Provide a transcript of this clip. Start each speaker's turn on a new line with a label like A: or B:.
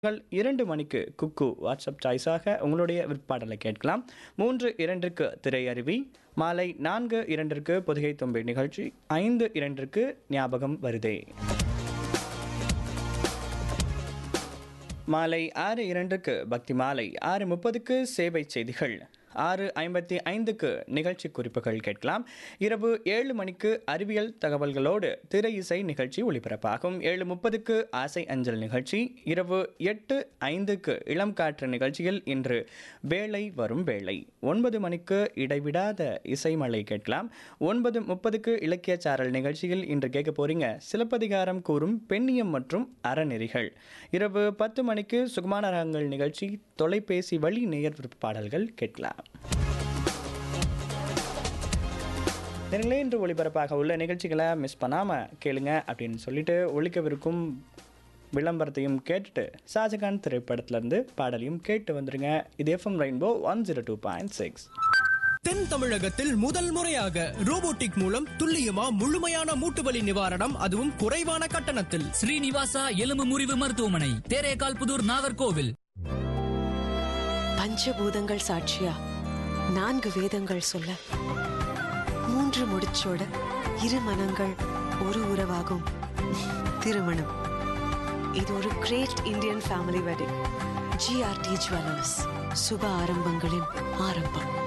A: நீங்கள் இரண்டு மணிக்கு குக்கு வாட்ஸ்அப் சாய்ஸாக உங்களுடைய விற்பாடலை கேட்கலாம் மூன்று இரண்டிற்கு திரையருவி மாலை நான்கு இரண்டிற்கு பொதிகை தொம்பி நிகழ்ச்சி ஐந்து இரண்டிற்கு ஞாபகம் வருதே மாலை ஆறு இரண்டுக்கு பக்தி மாலை ஆறு முப்பதுக்கு சேவை செய்திகள் ஆறு ஐம்பத்தி ஐந்துக்கு நிகழ்ச்சி குறிப்புகள் கேட்கலாம் இரவு ஏழு மணிக்கு அறிவியல் தகவல்களோடு திரை இசை நிகழ்ச்சி ஒளிபரப்பாகும் ஏழு முப்பதுக்கு ஆசை அஞ்சல் நிகழ்ச்சி இரவு எட்டு ஐந்துக்கு இளம் காற்று நிகழ்ச்சியில் இன்று வேளை வரும் வேளை ஒன்பது மணிக்கு இடைவிடாத இசைமலை கேட்கலாம் ஒன்பது முப்பதுக்கு இலக்கிய சாரல் நிகழ்ச்சியில் இன்று கேட்க போறீங்க சிலப்பதிகாரம் கூறும் பெண்ணியம் மற்றும் அறநெறிகள் இரவு பத்து மணிக்கு சுகமான ராகங்கள் நிகழ்ச்சி தொலைபேசி வழி நேயர் விருப்ப பாடல்கள் கேட்கலாம் நேர்களே இன்று ஒளிபரப்பாக உள்ள நிகழ்ச்சிகளை மிஸ் பண்ணாமல் கேளுங்க அப்படின்னு சொல்லிட்டு ஒழிக்கவிருக்கும் விளம்பரத்தையும் கேட்டுட்டு ஷாஜகான் திரைப்படத்திலிருந்து பாடலையும் கேட்டு வந்துருங்க இது FM rainbow one zero two point six
B: then தமிழகத்தில் முதல் முறையாக ரோபோட்டிக் மூலம் துல்லியமா முழுமையான மூட்டு வலி நிவாரணம் அதுவும் குறைவான கட்டணத்தில்
C: ஸ்ரீனிவாசா எலும்பு முறிவு மருத்துவமனை தேரேகால் புதூர் நாகர்கோவில்
D: பஞ்சபூதங்கள் சாட்சியா நான்கு வேதங்கள் சொல்ல மூன்று முடிச்சோட இரு மனங்கள் ஒரு உறவாகும் திருமணம் இது ஒரு great Indian family wedding G R T jewellers சுப ஆரம்பங்களின் ஆரம்பம்